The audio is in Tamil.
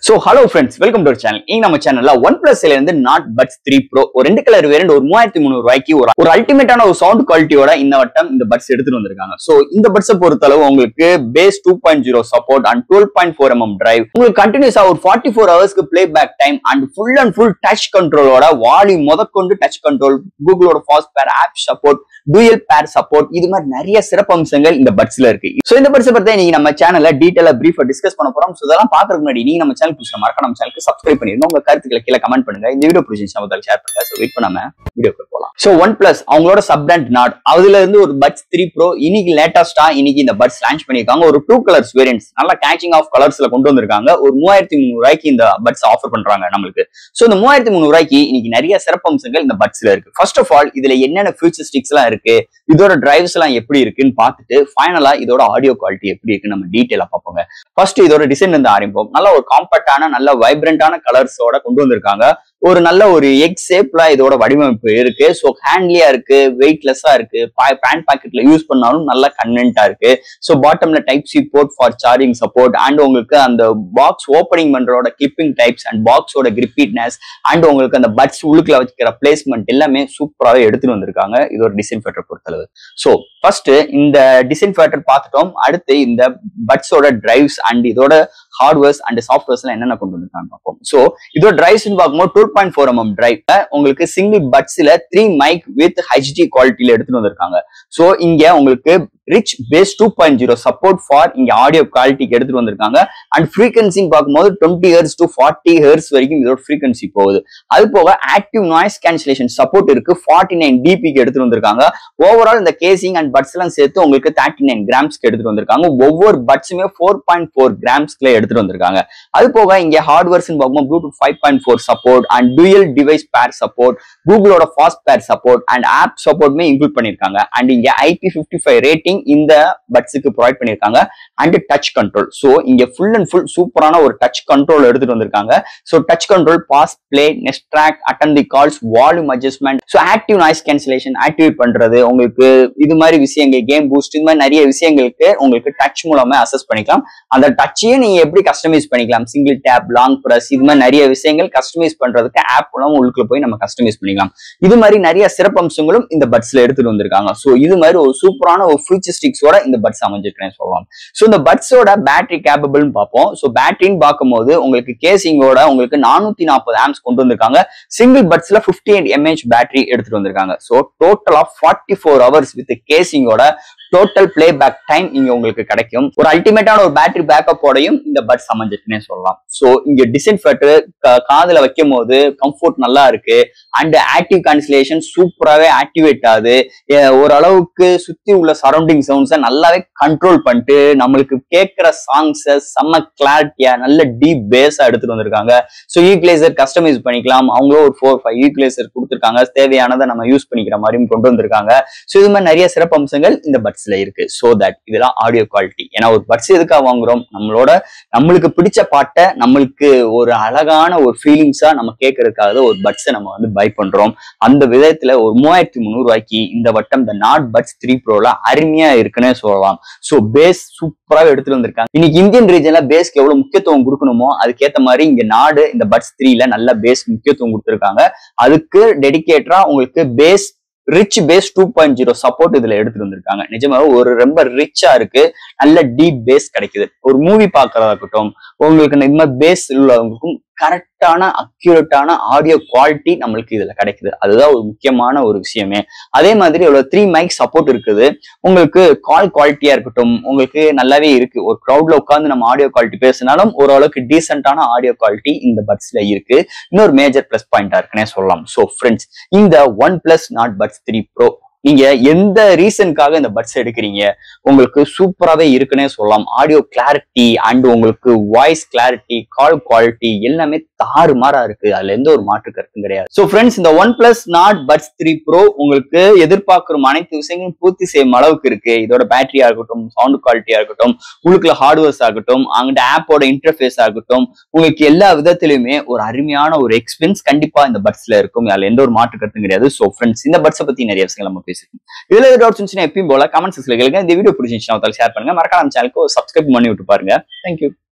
so hello friends welcome to channel இங்க நம்ம சேனல்ல ஒன் பிளஸ்ல இருந்து நாட் பட்ஸ் த்ரீ ப்ரோ ஒரு ரெண்டு கலர் வேரியண்ட் ஒரு மூவாயிரத்தி முந்நூறு ரூபாய்க்கு ஒரு ஒரு அல்டிமேட்டான ஒரு சவுண்ட் குவாலிட்டியோட இந்த வட்டம் இந்த பட்ஸ் எடுத்துட்டு வந்திருக்காங்க சோ இந்த பட்ஸை பொறுத்தளவு உங்களுக்கு bass two point zero support and twelve point four mm drive உங்களுக்கு கண்டினியூஸா ஒரு ஃபார்ட்டி ஃபோர் ஹவர்ஸ்க்கு playback time and full and full touch கண்ட்ரோலோட வாலி முதற்கொண்டு டச் கண்ட்ரோல் கூகுளோட fast pair app support dual pair support இது மாதிரி நிறைய சிறப்பம்சங்கள் இந்த பட்ஸ்ல இருக்கு சோ இந்த பட்ஸ் பத்தி இன்னைக்கு நம்ம சேனல்ல டீடைலா பிரீஃபா டிஸ்கஸ் பண்ண போறோம் சோ இதெல்லாம் பாக்குறதுக்கு முன்னாடி நீங்க நம்ம சேனல் புதுசா மறக்க நம்ம சேனலுக்கு சப்ஸ்கிரைப் பண்ணிருங்க உங்க கருத்துக்களை கீழே கமெண்ட் பண்ணுங்க இந்த வீடியோ பிடிச்சிருந்துச்சு நம்ம ஷேர் பண்ணுங்க சோ வெயிட் பண்ணாம வீடியோக்கு போலாம் சோ ஒன் பிளஸ் அவங்களோட சப் பிராண்ட் நாட் அதுல இருந்து ஒரு பட்ஸ் த்ரீ ப்ரோ இன்னைக்கு லேட்டஸ்டா இன்னைக்கு இந்த பட்ஸ் லான்ச் பண்ணிருக்காங்க ஒரு டூ கலர்ஸ் வேரியன்ட்ஸ் நல்லா கேச்சிங் ஆஃப் கலர்ஸ்ல கொண்டு வந்திருக்காங்க ஒரு மூவாயிரத்தி முந்நூறு ரூபாய்க்கு இந்த பட்ஸ் ஆஃபர் பண்றாங்க நம்மளுக்கு சோ இந்த மூவாயிரத்தி முந்நூறு ரூபாய்க்கு இன்னைக்கு நிறைய சிறப்பம்சங்கள் இந்த பட்ஸ்ல இருக்கு ஃபர்ஸ்ட் ஆஃப் ஆல் இதுல என்னென்ன ஃபியூச்சரிஸ்டிக்ஸ் எல்லாம் இருக்கு இதோட டிரைவ்ஸ் எல்லாம் எப்படி இருக்குன்னு பார்த்துட்டு ஃபைனலா இதோட ஆடியோ குவாலிட்டி எப்படி இருக்குன்னு நம்ம டீட்டெயிலா பார்ப்போங்க ஃபர்ஸ்ட் இதோட டிசைன் இருந்து ஆரம்பிப்போம் நல்ல ஒரு காம்பேக்டான நல்ல வைப்ரண்டான கலர்ஸோட கொண்டு வந்திருக்காங்க ஒரு நல்ல ஒரு எக் ஷேப்ல இதோட வடிவமைப்பு இருக்கு ஸோ ஹேண்ட்லியா இருக்கு வெயிட்லெஸ்ஸா இருக்கு பேண்ட் பாக்கெட்ல யூஸ் பண்ணாலும் நல்ல கன்வென்ட்டா இருக்கு ஸோ பாட்டம்ல type C port for charging support and உங்களுக்கு அந்த பாக்ஸ் ஓப்பனிங் பண்றோட கிளிப்பிங் டைப்ஸ் அண்ட் பாக்ஸோட கிரிப்பீட்னஸ் அண்ட் உங்களுக்கு அந்த பட்ஸ் உள்ளுக்குள்ள வச்சுக்கிற பிளேஸ்மெண்ட் எல்லாமே சூப்பராகவே எடுத்துட்டு வந்திருக்காங்க இது ஒரு டிசைன் ஃபேக்டர் பொறுத்தளவு ஸோ ஃபர்ஸ்ட் இந்த டிசைன் ஃபேக்டர் பார்த்துட்டோம் அடுத்து இந்த பட்ஸோட டிரைவ்ஸ் அண்ட் இதோட ஹார்ட்வேர்ஸ் அண்ட் சாஃப்ட்வேர்ஸ் எல்லாம் என்னென்ன கொண்டு வந்திருக்காங்க பார்ப்போம் ஸோ இதோட டிரைவ்ஸ் பார்க்கும்போது two point four mm drive உங்களுக்கு சிங்கிள் பட்ஸ்ல த்ரீ மைக் வித் ஹெச்டி குவாலிட்டியில எடுத்துட்டு வந்திருக்காங்க ஸோ இங்க உங்களுக்கு rich bass two point zero support for இங்க ஆடியோ குவாலிட்டிக்கு எடுத்துட்டு வந்திருக்காங்க அண்ட் ஃப்ரீக்வன்சின்னு பார்க்கும்போது twenty hertz to forty hertz வரைக்கும் இதோட ஃப்ரீக்வன்சி போகுது அது போக ஆக்டிவ் நாய்ஸ் கேன்சலேஷன் சப்போர்ட் இருக்கு ஃபார்ட்டி நைன் டிபிக்கு எடுத்துட்டு வந்திருக்காங்க ஓவரால் இந்த கேசிங் அண்ட் பட்ஸ் எல்லாம் சேர்த்து உங்களுக்கு தேர்ட்டி நைன் கிராம்ஸ்க்கு எடுத்துட்டு வந்திருக்காங்க ஒவ்வொரு பட்ஸுமே ஃபோர் பாயிண்ட் ஃபோர் கிராம்ஸ்க்குள்ள எடுத்துட்டு வந்திருக்காங்க அது போக இங்க ஹார்ட்வேர்ஸ் பார்க்கும்போது Bluetooth five point four support and dual device pair support கூகுளோட fast pair support and app சப்போர்ட்மே இன்க்ளூட் பண்ணிருக்காங்க அண்ட் இங்க ஐபி ஃபிஃப்டி ஃபைவ் ரேட்டிங் இந்த பட்ஸுக்கு ப்ரொவைட் பண்ணிருக்காங்க அண்ட் டச் கண்ட்ரோல் ஸோ இங்க ஃபுல் அண்ட் ஃபுல் சூப்பரான ஒரு டச் கண்ட்ரோல் எடுத்துட்டு வந்திருக்காங்க so touch control pause play next track attend the calls volume adjustment so active noise cancellation activate பண்றது உங்களுக்கு இது மாதிரி விஷயங்கள் கேம் பூஸ்ட் இது மாதிரி நிறைய விஷயங்களுக்கு உங்களுக்கு டச் மூலமா அசஸ் பண்ணிக்கலாம் அந்த டச்சையே நீங்க எப்படி கஸ்டமைஸ் பண்ணிக்கலாம் சிங்கிள் டேப் லாங் ப்ரெஸ் இது மாதிரி நிறைய விஷயங்கள் கஸ்டமைஸ் பண்றதுக்கு ஆப் மூலம் உள்ளுக்குள்ள போய் நம்ம கஸ்டமைஸ் பண்ணிக்கலாம் இது மாதிரி நிறைய சிறப்பம்சங்களும் இந்த பட்ஸ்ல எடுத்துட்டு வந்திருக்காங்க ஸோ இது மாதிரி ஒரு சூப்பரான ஒரு ஃபியூச்சரிஸ்டிக்ஸோட இந்த பட்ஸ் அமைஞ்சிருக்கேன் சொல்லலாம் ஸோ இந்த பட்ஸோட பேட்டரி கேப்பபிள்னு பார்ப்போம் ஸோ பேட்டரின்னு பார்க்கும்போது உங்களுக்கு கேசிங்கோட உங்களுக்கு நானூத்தி நாற்பது ஆம்ஸ் கொண்டு வந்திருக்காங்க சிங்கிள் பட்ஸ்ல பிப்டி எயிட் எம்ஏஹெச் பேட்டரி எடுத்துட்டு வந்திருக்காங்க ஸோ டோட்டலா ஃபார்ட்டி ஃபோர் ஹவர்ஸ் வித் கேசிங்கோட டோட்டல் பிளே பேக் டைம் இங்க உங்களுக்கு கிடைக்கும் ஒரு அல்டிமேட்டான ஒரு பேட்டரி பேக்கப்போடையும் இந்த பட்ஸ் அமைஞ்சிருக்குன்னே சொல்லலாம் ஸோ இங்க டிசைன் ஃபேக்டர் காதுல வைக்கும் போது கம்ஃபர்ட் நல்லா இருக்கு அண்ட் ஆக்டிவ் கான்சலேஷன் சூப்பராகவே ஆக்டிவேட் ஆகுது ஓரளவுக்கு சுத்தி உள்ள சரௌண்டிங் சவுண்ட்ஸை நல்லாவே கண்ட்ரோல் பண்ணிட்டு நம்மளுக்கு கேட்கிற சாங்ஸை செம்ம கிளாரிட்டியா நல்ல டீப் பேஸா எடுத்துட்டு வந்திருக்காங்க ஸோ ஈக்லேசர் கஸ்டமைஸ் பண்ணிக்கலாம் அவங்களும் ஒரு ஃபோர் ஃபைவ் ஈக்லேசர் கொடுத்துருக்காங்க தேவையானதை நம்ம யூஸ் பண்ணிக்கிற மாதிரியும் கொண்டு வந்திருக்காங்க ஸோ இது மாதிரி நிறைய சிறப்பம்சங்கள் இந்த பட்ஸ்ல இருக்கு ஸோ தட் இதெல்லாம் ஆடியோ குவாலிட்டி ஏன்னா ஒரு பட்ஸ் எதுக்காக வாங்குறோம் நம்மளோட நம்மளுக்கு பிடிச்ச பாட்டை நம்மளுக்கு ஒரு அழகான ஒரு ஃபீலிங்ஸா நம்ம கேட்கறதுக்காக ஒரு பட்ஸை நம்ம வந்து பை பண்றோம் அந்த விதத்துல ஒரு மூவாயிரத்தி முந்நூறு ரூபாய்க்கு இந்த வட்டம் இந்த நாட் பட்ஸ் த்ரீ ப்ரோல அருமையா இருக்குன்னே சொல்லலாம் ஸோ பேஸ் சூப்பராக எடுத்துட்டு வந்திருக்காங்க இன்னைக்கு இந்தியன் ரீஜன்ல பேஸ்க்கு எவ்வளவு முக்கியத்துவம் கொடுக்கணுமோ அதுக்கேற்ற மாதிரி இங்க நாடு இந்த பட்ஸ் த்ரீல நல்ல பேஸ் முக்கியத்துவம் கொடுத்துருக்காங்க அதுக்கு டெடிகேட்டரா உங்களுக்கு bass rich bass two point zero support இதுல எடுத்துட்டு வந்திருக்காங்க நிஜமாவே ஒரு ரொம்ப ரிச்சா இருக்கு நல்ல டீப் பேஸ் கிடைக்குது ஒரு மூவி பாக்குறதா இருக்கட்டும் உங்களுக்கு இந்த மாதிரி பேஸ் உள்ளவங்களுக்கும் கரெக்டான அக்யூரேட்டான ஆடியோ குவாலிட்டி நம்மளுக்கு இதுல கிடைக்குது அதுதான் ஒரு முக்கியமான ஒரு விஷயமே அதே மாதிரி ஒரு த்ரீ மைக் சப்போர்ட் இருக்குது உங்களுக்கு கால் குவாலிட்டியா இருக்கட்டும் உங்களுக்கு நல்லாவே இருக்கு ஒரு க்ரௌட்ல உட்காந்து நம்ம ஆடியோ குவாலிட்டி பேசினாலும் ஓரளவுக்கு டீசென்டான ஆடியோ குவாலிட்டி இந்த பட்ஸ்ல இருக்கு இன்னொரு மேஜர் பிளஸ் பாயிண்டா இருக்குன்னே சொல்லலாம் ஸோ ஃப்ரெண்ட்ஸ் இந்த OnePlus Nord buds three pro நீங்க எந்த ரீசனுக்காக இந்த பட்ஸ் எடுக்கிறீங்க உங்களுக்கு சூப்பராகவே இருக்குன்னே சொல்லலாம் ஆடியோ கிளாரிட்டி அண்ட் உங்களுக்கு வாய்ஸ் கிளாரிட்டி கால் குவாலிட்டி எல்லாமே தாறுமாறா இருக்கு அதுல எந்த ஒரு மாற்று கருத்தும் கிடையாது ஸோ ஃப்ரெண்ட்ஸ் இந்த OnePlus Nord buds three pro உங்களுக்கு எதிர்பார்க்குற அனைத்து விஷயங்களும் பூர்த்தி செய்யும் அளவுக்கு இருக்கு இதோட பேட்டரியா இருக்கட்டும் சவுண்ட் குவாலிட்டியா இருக்கட்டும் உங்களுக்கு ஹார்ட்வேர்ஸ் ஆகட்டும் அங்கிட்ட ஆப்போட இன்டர்ஃபேஸ் ஆகட்டும் உங்களுக்கு எல்லா விதத்திலுமே ஒரு அருமையான ஒரு எக்ஸ்பீரியன்ஸ் கண்டிப்பா இந்த பட்ஸ்ல இருக்கும் அதுல எந்த ஒரு மாற்று கருத்தும் கிடையாது ஸோ ஃப்ரெண்ட்ஸ் இந்த பட்ஸை பத்தி நிறைய விஷயங்கள் நம்ம பேசிருக்கோம் இதுல ஏதாவது டவுட்ஸ் இருந்துச்சுன்னா எப்பயும் போல கமெண்ட் செக்ஷன்ல கேளுங்க இந்த வீடியோ பிடிச்சிருந்துச்சுன்னா ஷேர் பண்ணுங்க மறக்காம சேனலுக்கு சப்ஸ்கிரைப் பண்ணி விட்டு பாருங்க தேங்க்யூ